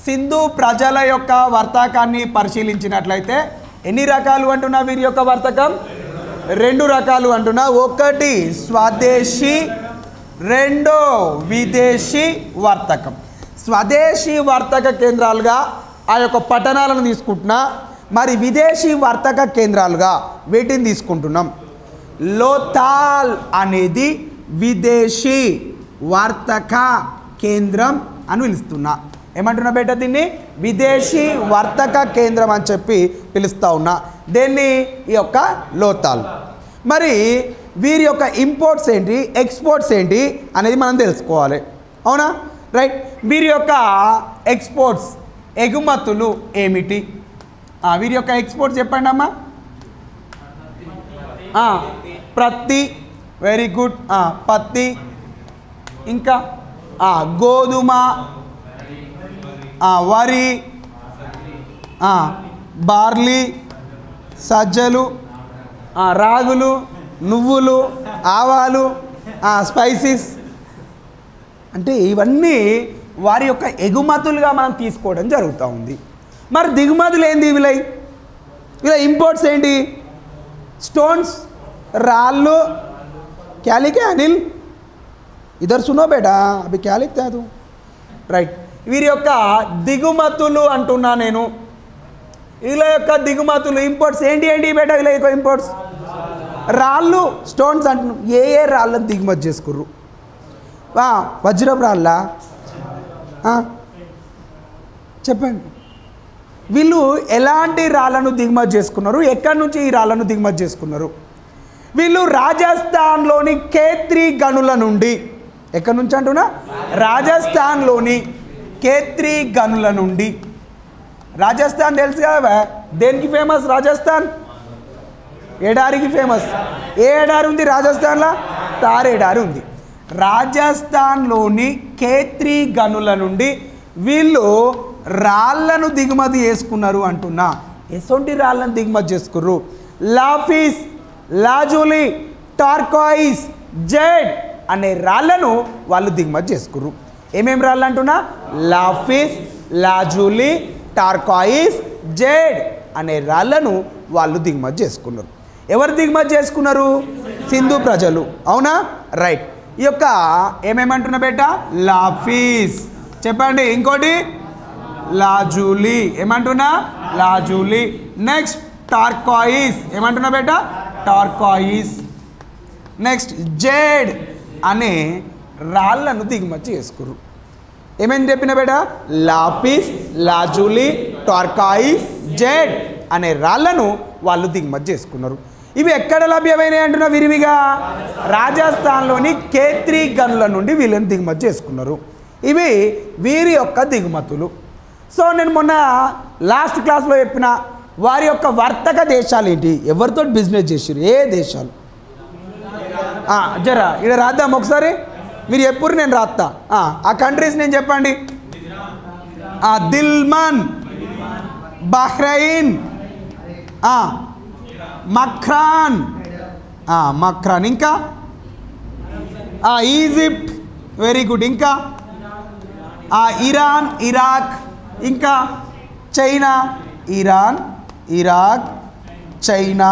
సింధు ప్రజల యొక్క వర్తకాన్ని పరిశీలించినట్లయితే ఎన్ని రకాలు అంటున్నా వీరి యొక్క వర్తకం రెండు రకాలు అంటున్నా ఒకటి స్వదేశీ రెండో విదేశీ వర్తకం స్వదేశీ వర్తక కేంద్రాలుగా ఆ యొక్క పట్టణాలను తీసుకుంటున్నా మరి విదేశీ వర్తక కేంద్రాలుగా వీటిని తీసుకుంటున్నాం లోతాల్ అనేది విదేశీ వర్తక కేంద్రం అని పిలుస్తున్నా ఏమంటున్నా బేట దీన్ని విదేశీ వర్తక కేంద్రం అని చెప్పి పిలుస్తా ఉన్నా దేన్ని ఈ యొక్క లోతాల్ మరి వీరి యొక్క ఇంపోర్ట్స్ ఏంటి ఎక్స్పోర్ట్స్ ఏంటి అనేది మనం తెలుసుకోవాలి అవునా రైట్ వీరి యొక్క ఎక్స్పోర్ట్స్ ఎగుమతులు ఏమిటి ఆ, వీరి యొక్క ఎక్స్పోర్ట్స్ చెప్పండి అమ్మా ఆ, ప్రత్తి వెరీ గుడ్ ఆ, పత్తి ఇంకా ఆ, గోధుమ ఆ, వరి ఆ, బార్లీ సజ్జలు ఆ, రాగులు నువ్వులు ఆవాలు ఆ, స్పైసీస్ అంటే ఇవన్నీ వారి యొక్క ఎగుమతులుగా మనం తీసుకోవడం జరుగుతూ ఉంది మరి దిగుమతులు ఏంది వీళ్ళ వీళ్ళ ఇంపోర్ట్స్ ఏంటి స్టోన్స్ రాళ్ళు క్యాలికే అనిల్ ఇద్దరు సునో బేటా అవి క్యాలిక్ కాదు రైట్ వీరి యొక్క దిగుమతులు అంటున్నా నేను వీళ్ళ యొక్క దిగుమతులు ఇంపోర్ట్స్ ఏంటి ఏంటి బేటా వీళ్ళ యొక్క ఇంపోర్ట్స్ రాళ్ళు స్టోన్స్ అంటున్నాం ఏ ఏ రాళ్ళని దిగుమతి చేసుకుర్రు వా వజ్రపు రాళ్ళ చెప్పండి వీళ్ళు ఎలాంటి రాళ్ళను దిగుమతి చేసుకున్నారు ఎక్కడి నుంచి ఈ రాళ్ళను దిగుమతి చేసుకున్నారు వీళ్ళు రాజస్థాన్లోని కేత్రి గనుల నుండి ఎక్కడి నుంచి అంటున్నా రాజస్థాన్లోని కేత్రి గనుల నుండి రాజస్థాన్ తెలుసు కదా దేనికి ఫేమస్ రాజస్థాన్ ఎడారికి ఫేమస్ ఏ ఎడారి ఉంది రాజస్థాన్లో తార్ ఎడారి ఉంది రాజస్థాన్లోని కేత్రి గనుల నుండి వీళ్ళు రాళ్లను దిగుమతి చేసుకున్నారు అంటున్నా ఎసొంటి రాళ్ళను దిగుమతి చేసుకుర్రు లాఫీస్ లాజులి టార్కాయిస్ జెడ్ అనే రాళ్లను వాళ్ళు దిగుమతి చేసుకుర్రు ఏమేం రాళ్ళు అంటున్నా లాఫీస్ లాజులి టార్కాయిస్ జెడ్ అనే రాళ్లను వాళ్ళు దిగుమతి చేసుకున్నారు ఎవరు దిగుమతి చేసుకున్నారు సింధు ప్రజలు అవునా రైట్ ఈ యొక్క ఏమేమంటున్నా బేట లాఫీస్ చెప్పండి ఇంకోటి లాజూలి ఏమంటున్నా లాజూలి నెక్స్ట్ టార్కాయిస్ ఏమంటున్నా బేట టార్కాయిస్ నెక్స్ట్ జేడ్ అనే రాళ్ళను దిగుమతి చేసుకురు ఏమేమి చెప్పిన బేట లాపిస్ లాజూలి టార్కాయిస్ జెడ్ అనే రాళ్ళను వాళ్ళు దిగుమతి చేసుకున్నారు ఇవి ఎక్కడ లభ్యమైనాయి అంటున్నా విరివిగా రాజస్థాన్లోని కేత్రి గనుల నుండి వీళ్ళని దిగుమతి చేసుకున్నారు ఇవి వీరి యొక్క దిగుమతులు సో నేను మొన్న లాస్ట్ క్లాస్లో చెప్పిన వారి యొక్క వర్తక దేశాలు ఏంటి ఎవరితో బిజినెస్ చేసారు ఏ దేశాలు ఆ, జరా ఇక్కడ రాద్దాం ఒకసారి మీరు ఎప్పుడు నేను రాస్తా ఆ, ఆ కంట్రీస్ నేను చెప్పండి ఆ, దిల్మన్ బహ్రైన్ ఆ, మఖ్రాన్ ఆ, మఖ్రాన్ ఇంకా ఆ, ఈజిప్ట్ వెరీ గుడ్ ఇంకా ఆ, ఇరాన్ ఇరాక్ ఇంకా China Iran Iraq China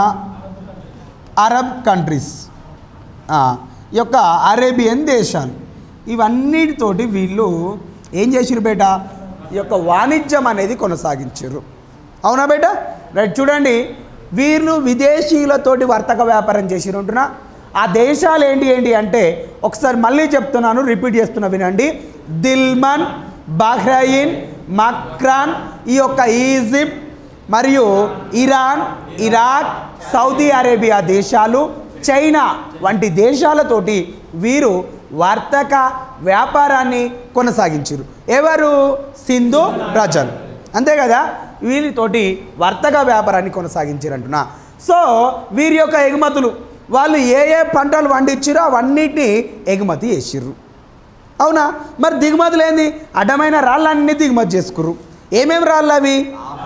Arab countries ఆ, ఈ యొక్క అరేబియన్ దేశాలు ఇవన్నిటితోటి వీళ్ళు ఏం చేసిరు బేట ఈ యొక్క వాణిజ్యం అనేది కొనసాగించారు అవునా బేట రైట్ చూడండి వీళ్ళు విదేశీయులతోటి వర్తక వ్యాపారం చేసిరు అంటున్నా ఆ దేశాలు ఏంటి ఏంటి అంటే ఒకసారి మళ్ళీ చెప్తున్నాను రిపీట్ చేస్తున్నా వినండి దిల్మన్ బహ్రయిన్ మక్రాన్ ఈ యొక్క ఈజిప్ట్ మరియు ఇరాన్ ఇరాక్ సౌదీ అరేబియా దేశాలు చైనా వంటి దేశాలతోటి వీరు వర్తక వ్యాపారాన్ని కొనసాగించారు ఎవరు సింధు ప్రజలు అంతే కదా వీరితోటి వర్తక వ్యాపారాన్ని కొనసాగించారు అంటున్నా సో వీరి యొక్క ఎగుమతులు వాళ్ళు ఏ ఏ పంటలు పండించారో అవన్నిటిని ఎగుమతి చేసిర్రు అవునా మరి దిగుమతులు ఏంది అడ్డమైన రాళ్ళన్నీ దిగుమతి చేసుకుర్రు ఏమేమి రాళ్ళు అవి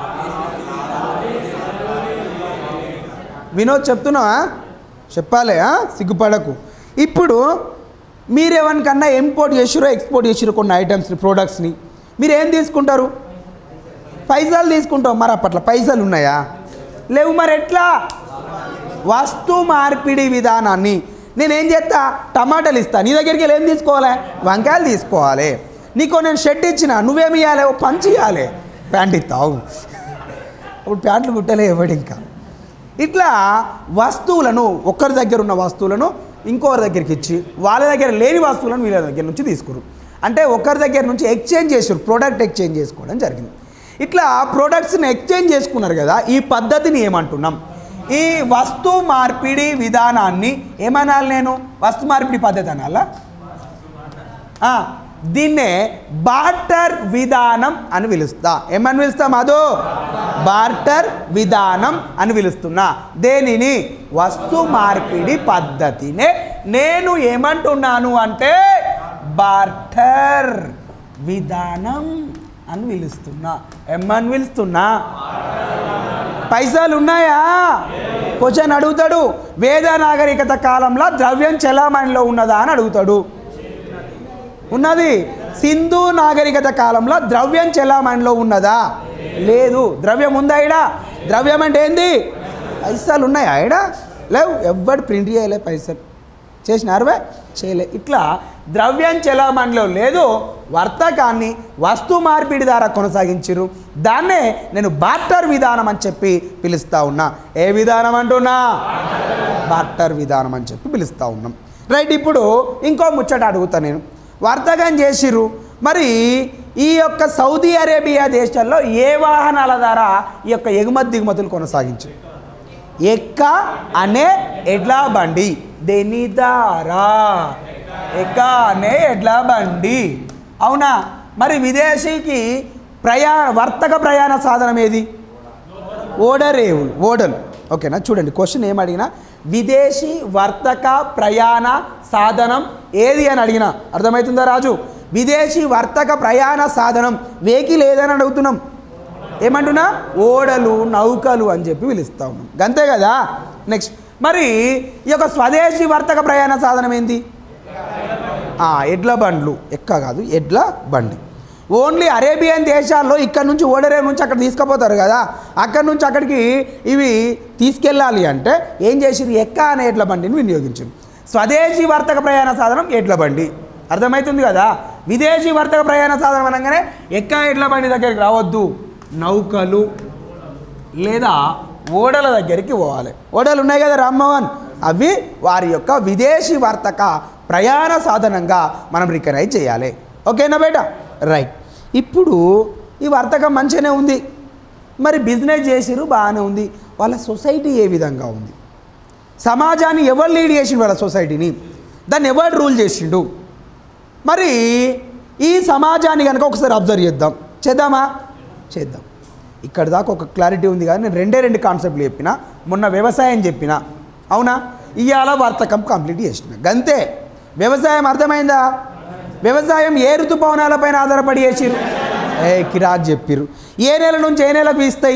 వినోద్ చెప్తున్నావా చెప్పాలి ఆ? సిగ్గుపడకు ఇప్పుడు మీరు ఎవరికన్నా ఇంపోర్ట్ చేసిరో ఎక్స్పోర్ట్ చేసిరో కొన్ని ఐటమ్స్ని ప్రోడక్ట్స్ని మీరు ఏం తీసుకుంటారు పైసలు తీసుకుంటాం మరి అప్పట్లో పైసలు ఉన్నాయా లేవు మరి ఎట్లా వస్తు మార్పిడి విధానాన్ని నేనేం చేస్తా టమాటాలు ఇస్తా నీ దగ్గరికి వెళ్ళి ఏం తీసుకోవాలి వంకాయలు తీసుకోవాలి నీకో నేను షర్ట్ ఇచ్చిన నువ్వేమి ఇవ్వాలి ఓ పంచి ఇవ్వాలి ప్యాంట్ ఇస్తావు అప్పుడు ప్యాంట్లు కుట్టలే ఇవ్వడు ఇంకా ఇట్లా వస్తువులను ఒకరి దగ్గర ఉన్న వస్తువులను ఇంకొకరి దగ్గరికి ఇచ్చి వాళ్ళ దగ్గర లేని వస్తువులను వీళ్ళ దగ్గర నుంచి తీసుకురు అంటే ఒకరి దగ్గర నుంచి ఎక్స్చేంజ్ చేసారు ప్రోడక్ట్ ఎక్స్చేంజ్ చేసుకోవడం జరిగింది ఇట్లా ప్రోడక్ట్స్ని ఎక్స్చేంజ్ చేసుకున్నారు కదా ఈ పద్ధతిని ఏమంటున్నాం ఈ వస్తు మార్పిడి విధానాన్ని ఏమనాలి నేను వస్తు మార్పిడి పద్ధతి అనాలా ఆ, దీన్నే బార్టర్ విధానం అని పిలుస్తా ఏమని పిలుస్తా మధు బార్టర్ విధానం అని పిలుస్తున్నా దేనిని వస్తు మార్పిడి పద్ధతినే నేను ఏమంటున్నాను అంటే బార్టర్ విధానం అని పిలుస్తున్నా ఏమని పిలుస్తున్నా పైసలు ఉన్నాయా క్వశ్చన్ అడుగుతాడు వేద నాగరికత కాలంలో ద్రవ్యం చలామణిలో ఉన్నదా అని అడుగుతాడు ఉన్నది సింధు నాగరికత కాలంలో ద్రవ్యం చెలామణిలో ఉన్నదా లేదు ద్రవ్యం ఉందా ఇడ ద్రవ్యం అంటే ఏంది పైసలు ఉన్నాయా ఇడ లేవు ఎవ్వడు ప్రింట్ చేయలే పైసలు చేసినారు బే చేయలే ఇట్లా ద్రవ్యం చెలామణిలో లేదు వర్తకాన్ని వస్తు మార్పిడి ద్వారా కొనసాగించారు దాన్నే నేను బార్టర్ విధానం అని చెప్పి పిలుస్తా ఉన్నా ఏ విధానం అంటున్నా బార్టర్ విధానం అని చెప్పి పిలుస్తా ఉన్నాం రైట్ ఇప్పుడు ఇంకో ముచ్చట అడుగుతా నేను వర్తకం చేసిర్రు మరి ఈ యొక్క సౌదీ అరేబియా దేశాల్లో ఏ వాహనాల ద్వారా ఈ యొక్క ఎగుమతి దిగుమతులు కొనసాగించారు ఎక్క అనే ఎడ్ల బండి దేని ద్వారా ఎక్క అనే ఎడ్ల బండి అవునా మరి విదేశీకి ప్రయాణ వర్తక ప్రయాణ సాధనం ఏది ఓడరేవులు ఓడలు ఓకేనా చూడండి క్వశ్చన్ ఏం అడిగినా విదేశీ వర్తక ప్రయాణ సాధనం ఏది అని అడిగినా అర్థమవుతుందా రాజు విదేశీ వర్తక ప్రయాణ సాధనం వెహికల్ ఏదని అడుగుతున్నాం ఏమంటున్నా ఓడలు నౌకలు అని చెప్పి పిలుస్తా ఉన్నాం అంతే కదా నెక్స్ట్ మరి ఈ యొక్క స్వదేశీ వర్తక ప్రయాణ సాధనం ఏంటి ఆ, ఎడ్ల బండ్లు ఎక్క కాదు ఎడ్ల బండి ఓన్లీ అరేబియన్ దేశాల్లో ఇక్కడ నుంచి ఓడరేవు నుంచి అక్కడ తీసుకుపోతారు కదా అక్కడ నుంచి అక్కడికి ఇవి తీసుకెళ్ళాలి అంటే ఏం చేసిరు ఎక్క అనే ఎడ్ల బండిని వినియోగించారు స్వదేశీ వర్తక ప్రయాణ సాధనం ఎడ్ల బండి అర్థమవుతుంది కదా విదేశీ వర్తక ప్రయాణ సాధనం అనగానే ఎక్క ఎడ్ల బండి దగ్గరికి రావద్దు నౌకలు లేదా ఓడల దగ్గరికి పోవాలి ఓడలు ఉన్నాయి కదా రామ్మోహన్ అవి వారి యొక్క విదేశీ వర్తక ప్రయాణ సాధనంగా మనం రికగ్నైజ్ చేయాలి ఓకేనా బేట రైట్ ఇప్పుడు ఈ వర్తకం మంచిగానే ఉంది మరి బిజినెస్ చేసిరు బాగానే ఉంది వాళ్ళ సొసైటీ ఏ విధంగా ఉంది సమాజాన్ని ఎవరు లీడ్ చేసిండు వాళ్ళ సొసైటీని దాన్ని ఎవరు రూల్ చేసిండు మరి ఈ సమాజాన్ని కనుక ఒకసారి అబ్జర్వ్ చేద్దాం చేద్దామా చేద్దాం ఇక్కడ దాకా ఒక క్లారిటీ ఉంది కానీ నేను రెండే రెండు కాన్సెప్ట్లు చెప్పిన మొన్న వ్యవసాయం చెప్పిన అవునా ఇవాళ వర్తకం కంప్లీట్ చేసిన గంతే వ్యవసాయం అర్థమైందా వ్యవసాయం ఏ ఋతుపవనాలపైన ఆధారపడి చేసిరు ఏ కిరాక్ చెప్పిరు ఏ నెల నుంచి ఏ నెలకు ఇస్తాయి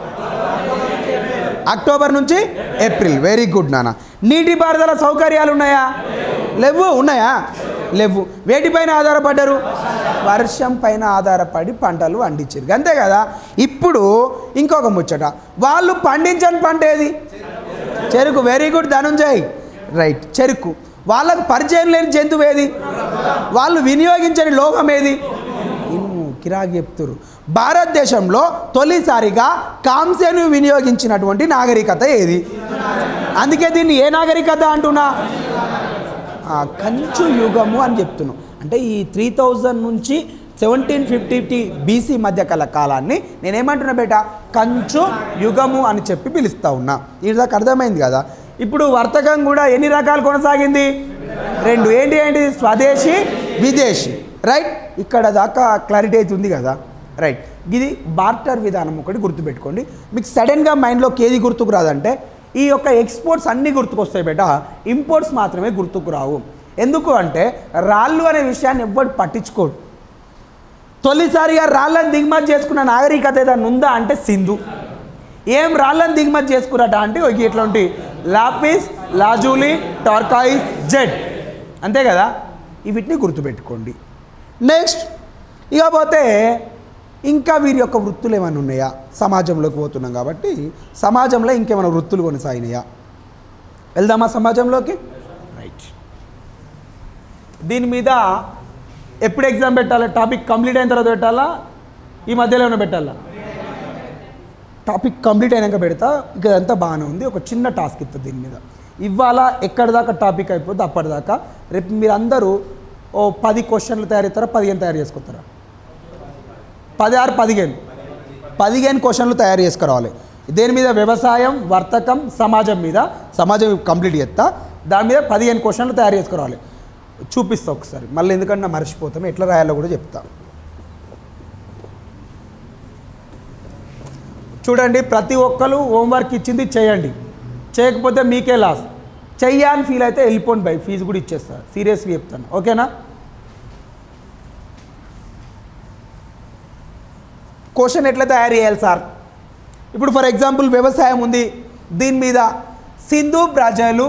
అక్టోబర్ నుంచి ఏప్రిల్ వెరీ గుడ్ నాన్న నీటిపారుదల సౌకర్యాలు ఉన్నాయా లేవు ఉన్నాయా లేవు వేటిపైన ఆధారపడ్డారు వర్షం పైన ఆధారపడి పంటలు పండించారు అంతే కదా ఇప్పుడు ఇంకొక ముచ్చట వాళ్ళు పండించని పంట ఏది చెరుకు వెరీ గుడ్ ధనుంజయ్ రైట్ చెరుకు వాళ్ళకు పరిచయం లేని జంతువు ఏది వాళ్ళు వినియోగించని లోహం ఏది ఇన్ను కిరాక్ చెప్తురు భారతదేశంలో తొలిసారిగా కాంస్యను వినియోగించినటువంటి నాగరికత ఏది అందుకే దీన్ని ఏ నాగరికత అంటున్నా ఆ, కంచు యుగము అని చెప్తున్నాం అంటే ఈ త్రీ థౌజండ్ నుంచి సెవెంటీన్ ఫిఫ్టీ బీసీ మధ్య కల కాలాన్ని నేనేమంటున్నా బేట కంచు యుగము అని చెప్పి పిలుస్తా ఉన్నా ఇది దాకా అర్థమైంది కదా ఇప్పుడు వర్తకం కూడా ఎన్ని రకాలు కొనసాగింది రెండు ఏంటి ఏంటి స్వదేశీ విదేశీ రైట్ ఇక్కడ దాకా క్లారిటీ అవుతుంది కదా రైట్ ఇది బార్టర్ విధానం ఒకటి గుర్తుపెట్టుకోండి మీకు సడన్గా మైండ్లోకి ఏది గుర్తుకు రాదంటే ఈ యొక్క ఎక్స్పోర్ట్స్ అన్నీ గుర్తుకొస్తాయి బేట ఇంపోర్ట్స్ మాత్రమే గుర్తుకు రావు ఎందుకు అంటే రాళ్ళు అనే విషయాన్ని ఎవ్వడు పట్టించుకోడు తొలిసారిగా రాళ్ళని దిగుమతి చేసుకున్న నాగరికత ఏదైనా ఉందా అంటే సింధు ఏం రాళ్ళని దిగుమతి చేసుకున్నట అంటే ఒక ఇట్లాంటి లాపిస్ లాజూలి టార్కాయిస్ జెడ్ అంతే కదా వీటిని గుర్తుపెట్టుకోండి నెక్స్ట్ ఇకపోతే ఇంకా వీరి యొక్క వృత్తులు ఏమైనా ఉన్నాయా సమాజంలోకి పోతున్నాం కాబట్టి సమాజంలో ఇంకేమైనా వృత్తులు కొనసాగినాయా వెళ్దామా సమాజంలోకి రైట్ దీని మీద ఎప్పుడు ఎగ్జామ్ పెట్టాలి టాపిక్ కంప్లీట్ అయిన తర్వాత పెట్టాలా ఈ మధ్యలో ఏమైనా పెట్టాలా టాపిక్ కంప్లీట్ అయినాక పెడతా ఇక ఇదంతా బాగానే ఉంది ఒక చిన్న టాస్క్ ఇస్తుంది దీని మీద ఇవాళ ఎక్కడి దాకా టాపిక్ అయిపోద్ది అప్పటిదాకా రేపు మీరు అందరూ ఓ పది క్వశ్చన్లు తయారు చేస్తారా పదిహేను తయారు చేసుకుంటారా పది ఆరు పదిహేను పదిహేను క్వశ్చన్లు తయారు చేసుకురావాలి దేని మీద వ్యవసాయం వర్తకం సమాజం మీద సమాజం కంప్లీట్ చేస్తా దాని మీద పదిహేను క్వశ్చన్లు తయారు చేసుకురావాలి చూపిస్తా ఒకసారి మళ్ళీ ఎందుకంటే మర్చిపోతాం ఎట్లా రాయాలో కూడా చెప్తా చూడండి ప్రతి ఒక్కరు హోంవర్క్ ఇచ్చింది చేయండి చేయకపోతే మీకే లాస్ చెయ్యా అని ఫీల్ అయితే వెళ్ళిపోండి బై ఫీజు కూడా ఇచ్చేస్తా సీరియస్గా చెప్తాను ఓకేనా క్వశ్చన్ ఎట్లా తయారు చేయాలి సార్ ఇప్పుడు ఫర్ ఎగ్జాంపుల్ వ్యవసాయం ఉంది దీని మీద సింధు ప్రజలు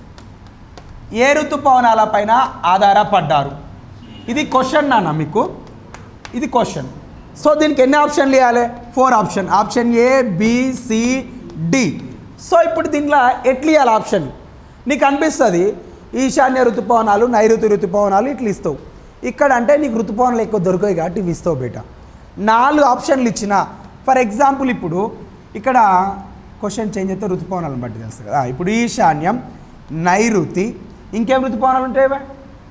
ఏ ఋతుపవనాలపైన ఆధారపడ్డారు ఇది క్వశ్చన్ నాన్న మీకు ఇది క్వశ్చన్ సో దీనికి ఎన్ని ఆప్షన్లు ఇవ్వాలి four option option A B C D so ఇప్పుడు దీంట్లో ఎట్లా ఇవ్వాలి ఆప్షన్ నీకు అనిపిస్తుంది ఈశాన్య ఋతుపవనాలు నైరుతి ఋతుపవనాలు ఇట్లా ఇస్తావు ఇక్కడ అంటే నీకు ఋతుపవనాలు ఎక్కువ దొరకాయి కాబట్టి ఇవి ఇస్తావు బేట నాలుగు ఆప్షన్లు ఇచ్చిన ఫర్ ఎగ్జాంపుల్ ఇప్పుడు ఇక్కడ క్వశ్చన్ చేంజ్ అయితే ఋతుపవనాలను బట్టి తెలుస్తుంది కదా ఇప్పుడు ఈశాన్యం నైరుతి ఇంకేం ఋతుపవనాలు ఉంటాయి బా?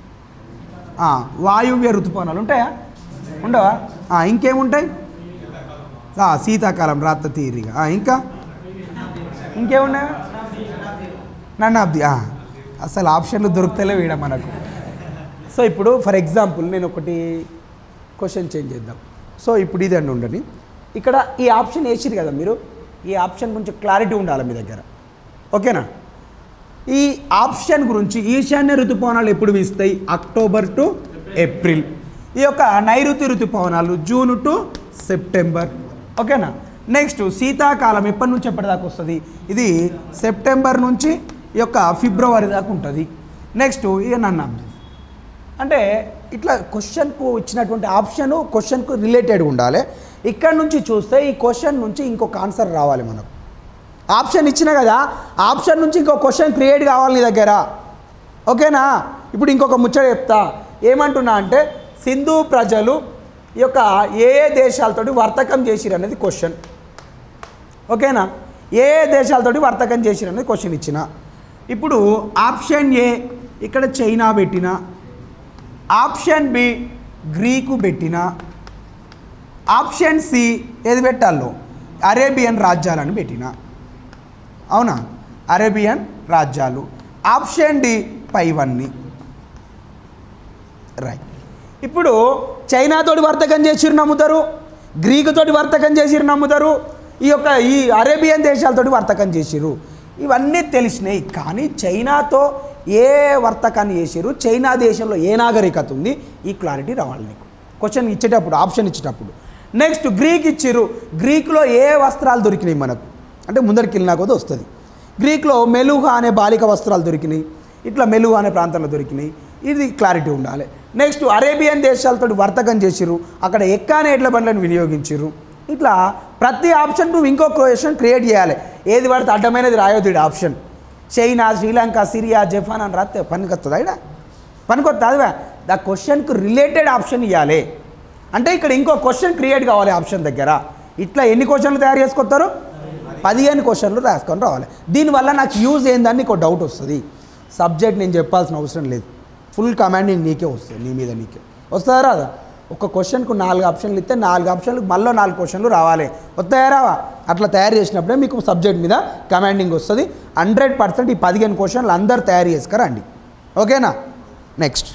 ఆ, వాయువ్య ఋతుపవనాలు ఉంటాయా ఉండవా ఆ, ఇంకేముంటాయి ఆ, శీతాకాలం రాత్రి తీరిగా ఆ, ఇంకా ఇంకేమున్నాయా నన్నాబ్ది ఆ, అసలు ఆప్షన్లు దొరుకుతలేవు ఈడ మనకు సో ఇప్పుడు ఫర్ ఎగ్జాంపుల్ నేను ఒకటి క్వశ్చన్ చేంజ్ చేద్దాం సో ఇప్పుడు ఇది అని ఉండని ఇక్కడ ఈ ఆప్షన్ వేసిరు కదా మీరు ఈ ఆప్షన్ కొంచెం క్లారిటీ ఉండాలి మీ దగ్గర ఓకేనా ఈ ఆప్షన్ గురించి ఈశాన్య ఋతుపవనాలు ఎప్పుడు వీస్తాయి అక్టోబర్ టు ఏప్రిల్ ఈ యొక్క నైరుతి ఋతుపవనాలు జూన్ టు సెప్టెంబర్ ఓకేనా నెక్స్ట్ శీతాకాలం ఎప్పటి నుంచి ఎప్పటిదాకా వస్తుంది ఇది సెప్టెంబర్ నుంచి ఈ యొక్క ఫిబ్రవరి దాకా ఉంటుంది నెక్స్ట్ ఇక నన్ను అబ్జెక్ట్ అంటే ఇట్లా క్వశ్చన్కు ఇచ్చినటువంటి ఆప్షన్ క్వశ్చన్కు రిలేటెడ్ ఉండాలి ఇక్కడ నుంచి చూస్తే ఈ క్వశ్చన్ నుంచి ఇంకొక ఆన్సర్ రావాలి మనకు ఆప్షన్ ఇచ్చిన కదా ఆప్షన్ నుంచి ఇంకో క్వశ్చన్ క్రియేట్ కావాలి నీ దగ్గర ఓకేనా ఇప్పుడు ఇంకొక ముచ్చట చెప్తా ఏమంటున్నా అంటే సింధు ప్రజలు ఈ యొక్క ఏ ఏ దేశాలతోటి వర్తకం చేసిరు అనేది క్వశ్చన్ ఓకేనా ఏ ఏ దేశాలతోటి వర్తకం చేసిరు అనేది క్వశ్చన్ ఇచ్చిన ఇప్పుడు ఆప్షన్ ఏ ఇక్కడ చైనా పెట్టిన ఆప్షన్ బి గ్రీకు పెట్టిన ఆప్షన్ సి ఏది పెట్టాలో అరేబియన్ రాజ్యాలను పెట్టిన అవునా అరేబియన్ రాజ్యాలు ఆప్షన్ డి పైవన్నీ రైట్ ఇప్పుడు చైనాతోటి వర్తకం చేసిరు నమ్ముతారు గ్రీకుతోటి వర్తకం చేసిరు నమ్ముతారు ఈ యొక్క ఈ అరేబియన్ దేశాలతోటి వర్తకం చేసిరు ఇవన్నీ తెలిసినాయి కానీ చైనాతో ఏ వర్తకాన్ని చేసిరు చైనా దేశంలో ఏ నాగరికత ఉంది ఈ క్లారిటీ రావాలి నీకు క్వశ్చన్ ఇచ్చేటప్పుడు ఆప్షన్ ఇచ్చేటప్పుడు నెక్స్ట్ గ్రీక్ ఇచ్చిర్రు గ్రీకులో ఏ వస్త్రాలు దొరికినాయి మనకు అంటే ముందరికి వెళ్ళినా కొద్ది వస్తుంది గ్రీక్లో మెలుహ అనే బాలిక వస్త్రాలు దొరికినాయి ఇట్లా మెలుహ అనే ప్రాంతంలో దొరికినాయి ఇది క్లారిటీ ఉండాలి నెక్స్ట్ అరేబియన్ దేశాలతో వర్తకం చేసిర్రు అక్కడ ఎక్కానే ఎడ్ల బండ్లను వినియోగించిర్రు ఇట్లా ప్రతి ఆప్షన్ నువ్వు ఇంకో క్వశ్చన్ క్రియేట్ చేయాలి ఏది పడితే అడ్డమైనది రాయొద్దు ఈ option China Sri Lanka Syria Japan అని రాస్తే పనికొస్తుందా ఇక్కడ పనికొస్తుంది అదివా ద క్వశ్చన్కు రిలేటెడ్ ఆప్షన్ ఇవ్వాలి అంటే ఇక్కడ ఇంకో క్వశ్చన్ క్రియేట్ కావాలి ఆప్షన్ దగ్గర ఇట్లా ఎన్ని క్వశ్చన్లు తయారు చేసుకొస్తారు పదిహేను క్వశ్చన్లు రాసుకొని రావాలి దీనివల్ల నాకు యూజ్ ఏందని నీకు డౌట్ వస్తుంది సబ్జెక్ట్ నేను చెప్పాల్సిన అవసరం లేదు ఫుల్ కమాండింగ్ నీకే వస్తుంది నీ మీద నీకే వస్తుందా రాదా ఒక క్వశ్చన్కు నాలుగు ఆప్షన్లు ఇస్తే నాలుగు ఆప్షన్లు మళ్ళీ నాలుగు క్వశ్చన్లు రావాలి వస్తాయా రావా అట్లా తయారు చేసినప్పుడే మీకు సబ్జెక్ట్ మీద కమాండింగ్ వస్తుంది హండ్రెడ్ పర్సెంట్ ఈ పదిహేను క్వశ్చన్లు అందరు తయారు చేసుకురండి ఓకేనా నెక్స్ట్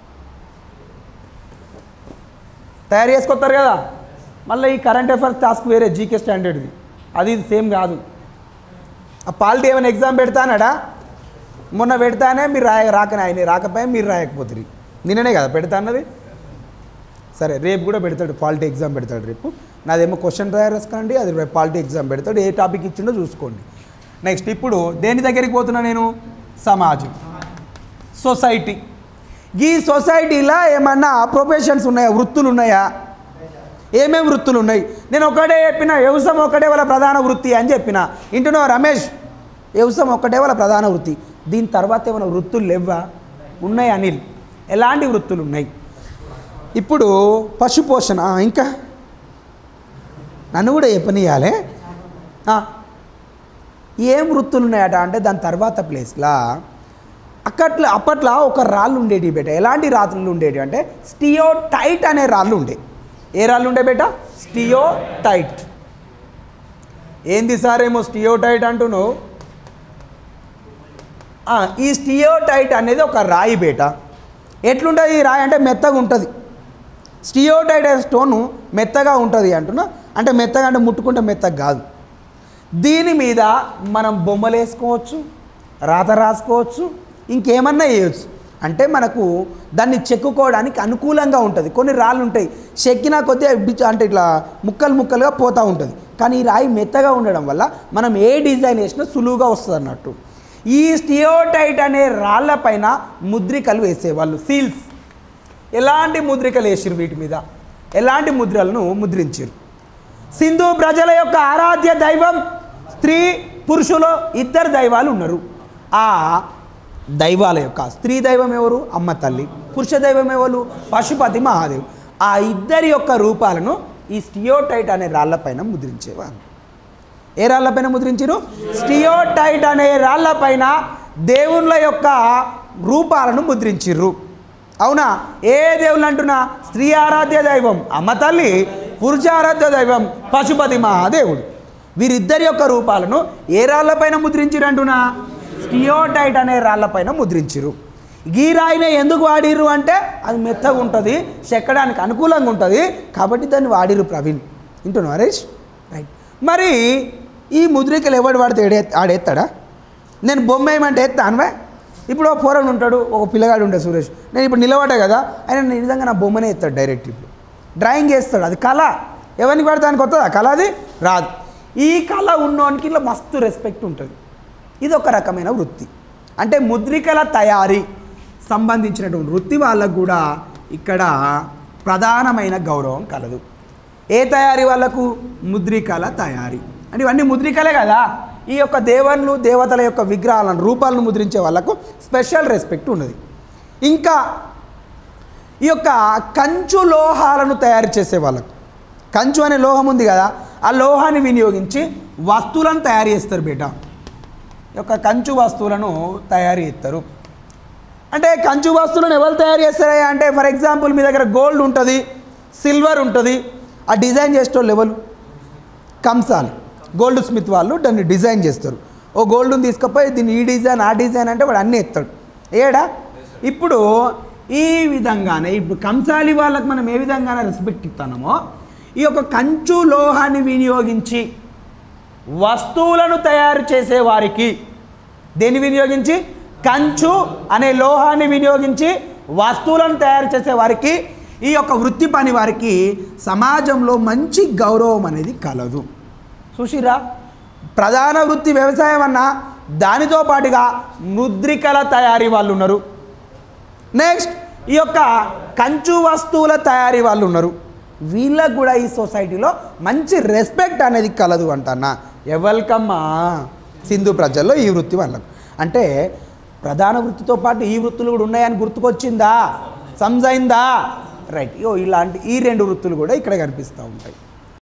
తయారు చేసుకొస్తారు కదా మళ్ళీ ఈ కరెంట్ అఫైర్స్ టాస్క్ వేరే జీకే స్టాండర్డ్ది అది ఇది సేమ్ కాదు ఆ పాలిటీ ఏమైనా ఎగ్జామ్ పెడతానడా మొన్న పెడతానే మీరు రాయ రాకనే ఆయన రాకపోయా మీరు రాయకపోతుంది నిన్ననే కదా పెడతా అన్నది సరే రేపు కూడా పెడతాడు పాలిటీ ఎగ్జామ్ పెడతాడు రేపు నాదేమో క్వశ్చన్ తయారు చేసుకోండి అది రేపు పాలిటీ ఎగ్జామ్ పెడతాడు ఏ టాపిక్ ఇచ్చిండో చూసుకోండి నెక్స్ట్ ఇప్పుడు దేని దగ్గరికి పోతున్నా నేను సమాజం సొసైటీ ఈ సొసైటీలో ఏమన్నా ప్రొఫెషన్స్ ఉన్నాయా వృత్తులు ఉన్నాయా ఏమేమి వృత్తులు ఉన్నాయి నేను ఒకటే చెప్పిన వ్యవసాయం ఒకటే వాళ్ళ ప్రధాన వృత్తి అని చెప్పిన ఇంటున్నావు రమేష్ వ్యవసాయం ఒక్కటే వాళ్ళ ప్రధాన వృత్తి దీని తర్వాత ఏమైనా వృత్తులు లేవా ఉన్నాయి అనిల్ ఎలాంటి వృత్తులు ఉన్నాయి ఇప్పుడు పశు పోషణ ఆ, ఇంకా నన్ను కూడా చెప్పనియాలే ఆ, ఏం వృత్తులు ఉన్నాయట అంటే దాని తర్వాత ప్లేస్లా అక్కట్లో అప్పట్లో ఒక రాళ్ళు ఉండేటి బేట ఎలాంటి రాళ్ళు ఉండేటి అంటే స్టియో టైట్ అనే రాళ్ళు ఉండే ఏ రాళ్ళు ఉండే బేట స్టియో టైట్ ఏంది సార్ ఏమో స్టియో టైట్ అంటున్నావు ఆ, ఈ స్టియో టైట్ అనేది ఒక రాయి బేట ఎట్లుంటుంది ఈ రాయి అంటే మెత్తగా ఉంటుంది స్టియోటైడ్ అనే స్టోను మెత్తగా ఉంటుంది అంటున్నా అంటే మెత్తగా అంటే ముట్టుకుంటే మెత్తగా కాదు దీని మీద మనం బొమ్మలు వేసుకోవచ్చు రాత రాసుకోవచ్చు ఇంకేమన్నా వేయవచ్చు అంటే మనకు దాన్ని చెక్కుకోవడానికి అనుకూలంగా ఉంటుంది కొన్ని రాళ్ళు ఉంటాయి చెక్కినా కొద్దిగా బిచ్చ- అంటే ఇట్లా ముక్కలు ముక్కలుగా పోతూ ఉంటుంది కానీ ఈ రాయి మెత్తగా ఉండడం వల్ల మనం ఏ డిజైన్ వేసినా సులువుగా వస్తుంది అన్నట్టు ఈ స్టియోటైట్ అనే రాళ్ళపైన ముద్రికలు వేసేవాళ్ళు సీల్స్ ఎలాంటి ముద్రికలు వేసిరు వీటి మీద ఎలాంటి ముద్రలను ముద్రించారు సింధు ప్రజల యొక్క ఆరాధ్య దైవం స్త్రీ పురుషులు ఇద్దరు దైవాలు ఉన్నారు ఆ దైవాల యొక్క స్త్రీ దైవం ఎవరు అమ్మ తల్లి పురుష దైవం ఎవరు పశుపతి మహాదేవ్ ఆ ఇద్దరి యొక్క రూపాలను ఈ స్టియోటైట్ అనే రాళ్లపైన ముద్రించేవారు ఏ రాళ్లపైన ముద్రించారు స్టియోటైట్ అనే రాళ్లపైన దేవుళ్ళ యొక్క రూపాలను ముద్రించిర్రు అవునా ఏ దేవుళ్ళు అంటున్నా స్త్రీ ఆరాధ్య దైవం అమ్మ తల్లి పురుష ఆరాధ్య దైవం పశుపతి మహాదేవుడు వీరిద్దరి యొక్క రూపాలను ఏ రాళ్లపైన ముద్రించిరు అంటున్నా స్టియోటైట్ అనే రాళ్లపైన ముద్రించిరు ఈ రాయిని ఎందుకు వాడిర్రు అంటే అది మెత్తగా ఉంటుంది చెక్కడానికి అనుకూలంగా ఉంటుంది కాబట్టి దాన్ని వాడిరు ప్రవీణ్ వింటున్నావు హరీష్ రైట్ మరి ఈ ముద్రికలు ఎవడు వాడితే ఏడే ఆడేస్తాడా నేను బొమ్మ ఏమంటే ఎత్తానువే ఇప్పుడు ఒక పోరడు ఉంటాడు ఒక పిల్లగాడు ఉంటాడు సురేష్ నేను ఇప్పుడు నిలబడ్డా కదా ఆయన ఈ విధంగా నా బొమ్మనే ఎత్తాడు డైరెక్ట్ ఇప్పుడు డ్రాయింగ్ వేస్తాడు అది కళ ఎవరికి పడతానికి వస్తుందా కళ అది రాదు ఈ కళ ఉన్నోనికి ఇలా మస్తు రెస్పెక్ట్ ఉంటుంది ఇది ఒక రకమైన వృత్తి అంటే ముద్రికల తయారీ సంబంధించినటువంటి వృత్తి వాళ్ళకు కూడా ఇక్కడ ప్రధానమైన గౌరవం కలదు ఏ తయారీ వాళ్ళకు ముద్రికల తయారీ అంటే ఇవన్నీ ముద్రికలే కదా ఈ యొక్క దేవుళ్ళు దేవతల యొక్క విగ్రహాలను రూపాలను ముద్రించే వాళ్ళకు స్పెషల్ రెస్పెక్ట్ ఉన్నది ఇంకా ఈ యొక్క కంచు లోహాలను తయారు చేసే వాళ్ళకు కంచు అనే లోహం ఉంది కదా ఆ లోహాన్ని వినియోగించి వస్తువులను తయారు చేస్తారు బేట ఈ యొక్క కంచు వస్తువులను తయారు చేస్తారు అంటే కంచు వస్తువులను ఎవరు తయారు చేస్తారా అంటే ఫర్ ఎగ్జాంపుల్ మీ దగ్గర గోల్డ్ ఉంటుంది సిల్వర్ ఉంటుంది ఆ డిజైన్ చేసేటోళ్ళు ఎవరు కంసాలి గోల్డ్ స్మిత్ వాళ్ళు దాన్ని డిజైన్ చేస్తారు ఓ గోల్డ్ని తీసుకుపోయి దీన్ని ఈ డిజైన్ ఆ డిజైన్ అంటే వాడు అన్నీ ఎత్తాడు ఏడా ఇప్పుడు ఈ విధంగానే ఇప్పుడు కంసాలి వాళ్ళకి మనం ఏ విధంగానే రెస్పెక్ట్ ఇస్తామో ఈ యొక్క కంచు లోహాన్ని వినియోగించి వస్తువులను తయారు చేసే వారికి దేన్ని వినియోగించి కంచు అనే లోహాన్ని వినియోగించి వస్తువులను తయారు చేసే వారికి ఈ యొక్క వృత్తి పని వారికి సమాజంలో మంచి గౌరవం అనేది కలదు చూసిరా ప్రధాన వృత్తి వ్యవసాయం అన్నా దానితో పాటుగా ముద్రికల తయారీ వాళ్ళు ఉన్నారు నెక్స్ట్ ఈ యొక్క కంచు వస్తువుల తయారీ వాళ్ళు ఉన్నారు వీళ్ళకు కూడా ఈ సొసైటీలో మంచి రెస్పెక్ట్ అనేది కలదు అంటన్నా ఎవరికమ్మా సింధు ప్రజల్లో ఈ వృత్తి వాళ్ళకు అంటే ప్రధాన వృత్తితో పాటు ఈ వృత్తులు కూడా ఉన్నాయని గుర్తుకొచ్చిందా సంజైందా రైట్ ఇగో ఇలాంటి ఈ రెండు వృత్తులు కూడా ఇక్కడ కనిపిస్తూ ఉంటాయి